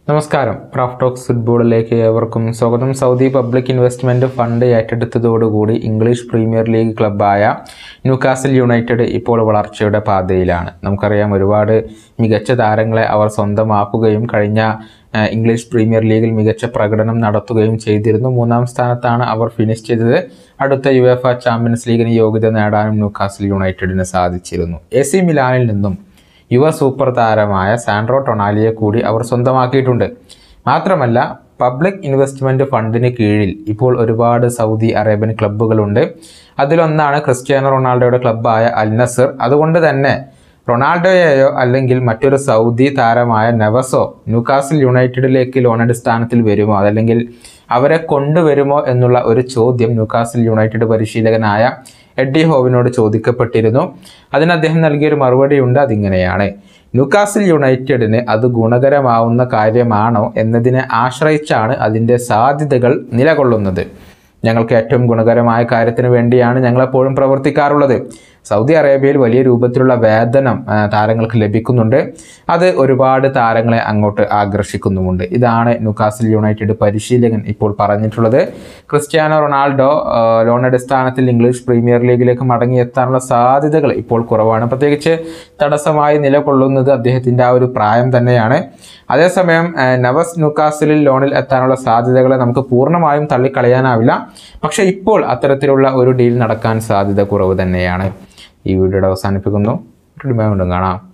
നമസ്കാരം Raf talks ഫുട്ബോളിലേക്ക് ഏവർക്കും സ്വാഗതം സൗദി പബ്ലിക് ഇൻവെസ്റ്റ്മെൻറ്റ് ഫണ്ട് ഏറ്റെടുത്തതോടുകൂടി ഇംഗ്ലീഷ് പ്രീമിയർ ലീഗ് ക്ലബ്ബായ ന്യൂകാസിൽ യുണൈറ്റഡ് ഇപ്പോൾ വളർച്ചയുടെ പാതയിലാണ് നമുക്കറിയാം ഒരുപാട് മികച്ച താരങ്ങളെ അവർ സ്വന്തമാക്കുകയും കഴിഞ്ഞ ആ, ഇംഗ്ലീഷ് പ്രീമിയർ ലീഗിൽ മികച്ച പ്രകടനം നടത്തുകയും ചെയ്തിരുന്നു മൂന്നാം സ്ഥാനത്താണ് അവർ ഫിനിഷ് ചെയ്തത് അടുത്ത യു എഫ് ചാമ്പ്യൻസ് ലീഗിന് യോഗ്യത നേടാനും ന്യൂകാസിൽ യുണൈറ്റഡിന് സാധിച്ചിരുന്നു എ സി മിലാനിൽ നിന്നും യുവ സൂപ്പർ താരമായ സാൻഡ്രോ ടൊണാലിയെ കൂടി അവർ സ്വന്തമാക്കിയിട്ടുണ്ട് മാത്രമല്ല പബ്ലിക് ഇൻവെസ്റ്റ്മെൻറ്റ് ഫണ്ടിന് കീഴിൽ ഇപ്പോൾ ഒരുപാട് സൗദി അറേബ്യൻ ക്ലബ്ബുകളുണ്ട് അതിലൊന്നാണ് ക്രിസ്ത്യാനോ റൊണാൾഡോയുടെ ക്ലബ്ബായ അൽ നസർ അതുകൊണ്ട് തന്നെ റൊണാൾഡോയെയോ അല്ലെങ്കിൽ മറ്റൊരു സൗദി താരമായ നെവസോ ന്യൂകാസിൽ യുണൈറ്റഡിലേക്ക് ലോൺ അടിസ്ഥാനത്തിൽ വരുമോ അതല്ലെങ്കിൽ അവരെ കൊണ്ടുവരുമോ എന്നുള്ള ഒരു ചോദ്യം ന്യൂകാസിൽ യുണൈറ്റഡ് പരിശീലകനായ എഡ്ഡി ഹോവിനോട് ചോദിക്കപ്പെട്ടിരുന്നു അതിന് അദ്ദേഹം നൽകിയൊരു മറുപടിയുണ്ട് അതിങ്ങനെയാണ് ന്യൂകാസിൽ യുണൈറ്റഡിന് അത് ഗുണകരമാവുന്ന കാര്യമാണോ എന്നതിനെ ആശ്രയിച്ചാണ് അതിൻ്റെ സാധ്യതകൾ നിലകൊള്ളുന്നത് ഞങ്ങൾക്ക് ഏറ്റവും ഗുണകരമായ കാര്യത്തിന് വേണ്ടിയാണ് ഞങ്ങളെപ്പോഴും പ്രവർത്തിക്കാറുള്ളത് സൗദി അറേബ്യയിൽ വലിയ രൂപത്തിലുള്ള വേതനം ആ, താരങ്ങൾക്ക് ലഭിക്കുന്നുണ്ട് അത് ഒരുപാട് താരങ്ങളെ അങ്ങോട്ട് ആകർഷിക്കുന്നുമുണ്ട് ഇതാണ് ന്യൂകാസിൽ യുണൈറ്റഡ് പരിശീലകൻ ഇപ്പോൾ പറഞ്ഞിട്ടുള്ളത് ക്രിസ്ത്യാനോ റൊണാൾഡോ ആ, ലോൺ അടിസ്ഥാനത്തിൽ ഇംഗ്ലീഷ് പ്രീമിയർ ലീഗിലേക്ക് മടങ്ങിയെത്താനുള്ള സാധ്യതകൾ ഇപ്പോൾ കുറവാണ് പ്രത്യേകിച്ച് തടസ്സമായി നിലകൊള്ളുന്നത് അദ്ദേഹത്തിൻ്റെ ആ ഒരു പ്രായം തന്നെയാണ് അതേസമയം ആ, നവസ് ന്യൂക്കാസിലിൽ ലോണിൽ എത്താനുള്ള സാധ്യതകളെ നമുക്ക് പൂർണ്ണമായും തള്ളിക്കളയാനാവില്ല പക്ഷേ ഇപ്പോൾ അത്തരത്തിലുള്ള ഒരു ഡീൽ നടക്കാൻ സാധ്യത കുറവ് തന്നെയാണ് ഈ വീഡിയോയുടെ അവസാനിപ്പിക്കുന്നു വീണ്ടും കാണാം